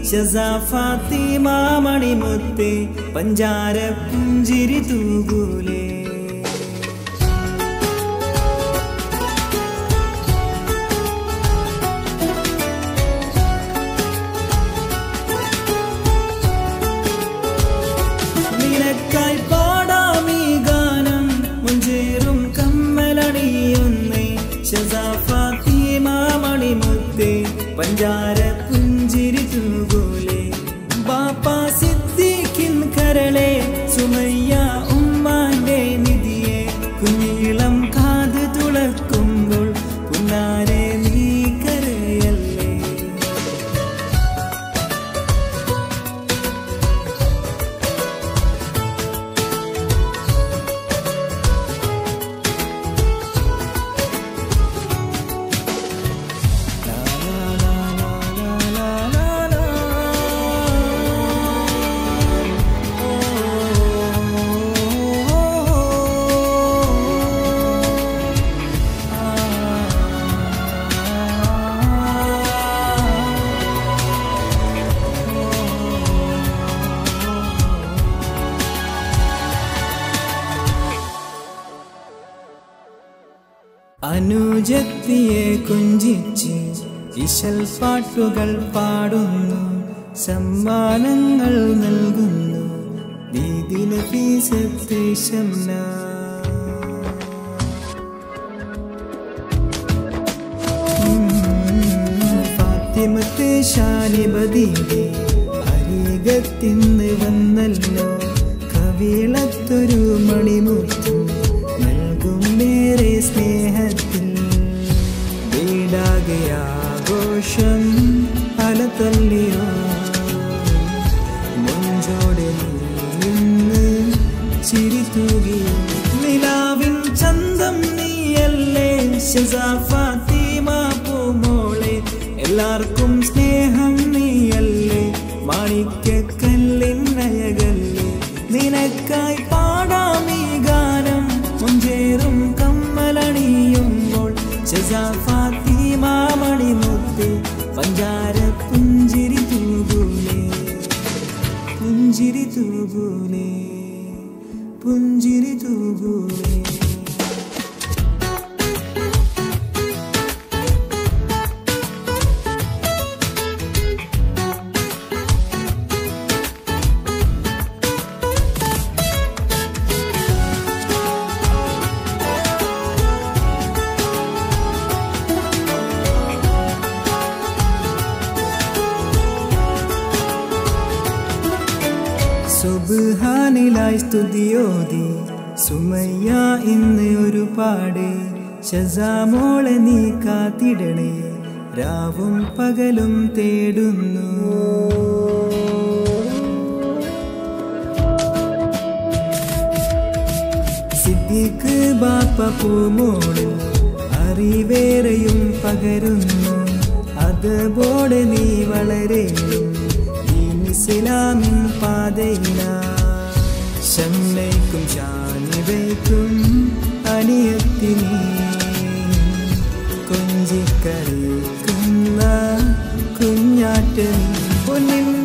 ഷസാഫാത്തിമ മണിമുത്തേ പഞ്ചാര പുഞ്ചിരി തൂകൂലേ നിനക്കായി പാടാം ഈ ഗാനം മുഞ്ചേറും കമ്മലണിയുന്നേ ഷസാഫാത്തിമ മണിമുത്തേ പഞ്ചാര പുഞ്ചിരി തൂകൂലേ ബാപ്പ സിദ്ദീഖിൻ കരളെ സുമയ്യ ഉമ്മാന്റെ നിധിയെ കുഞ്ഞിളം കാത് തുളക്കുമ്പോൾ പുന്നാരെ നീ കരയല്ലേ അനുജത്തിയെ കുഞ്ചിച്ച് ഇശൽ പാട്ടുകൾ പാടുന്നു സമ്മാനങ്ങൾ നൽകുന്നു ദീദിന ഫീസത്തെ ശംന ഫാത്തിമത്തെ ശാലിബദീദി അരികത്തിന്ന് വന്നല്ലോ കവിളത്തൊരു മണിമുത്തും നൽകും നേരെ സ്നേഹത്തിൽ വീടാകെ ആഘോഷം അലതല്ലിയോ മുഞ്ചോടെ നിന്ന് ചിരി തൂകി നിലാവിൻ ചന്തം നീയല്ലേ ഷസാഫാത്തിമ പൂമോളെ എല്ലാവർക്കും സ്നേഹം നീയല്ലേ മാണിക്കല്ലിൻ നയകല്ലേ നിനക്കായി പാടാം ഈ ഗാനം മുഞ്ചേറും കമ്മലണിയുമ്പോൾ ഷസാഫാത്തിമ മണിമുത്ത് പഞ്ചാര പുഞ്ചിരി തൂകൂലേ പുഞ്ചിരി തൂകൂലേ പുഞ്ചിരി തൂകൂലേ സുബ്ഹാനിലായി സ്തുതിയോതി സുമയ്യ ഇന്ന് ഒരുപാട് ഷസാമോളെ നീ കാത്തിടണേ രാവും പകലും തേടുന്നു സിദ്ദിഖ് ബാപ്പ പൂമോള് അറിവേറെയും പകരുന്നു അതുപോലെ നീ വളരെയും ഈ ഇസ്ലാമിൻ പാതയില ശമ്മയ്ക്കും ഷാനിവയ്ക്കും അനിയത്തിനി കൊഞ്ചിക്കളിക്കുന്ന കുഞ്ഞാറ്റ പൊന്നിൻ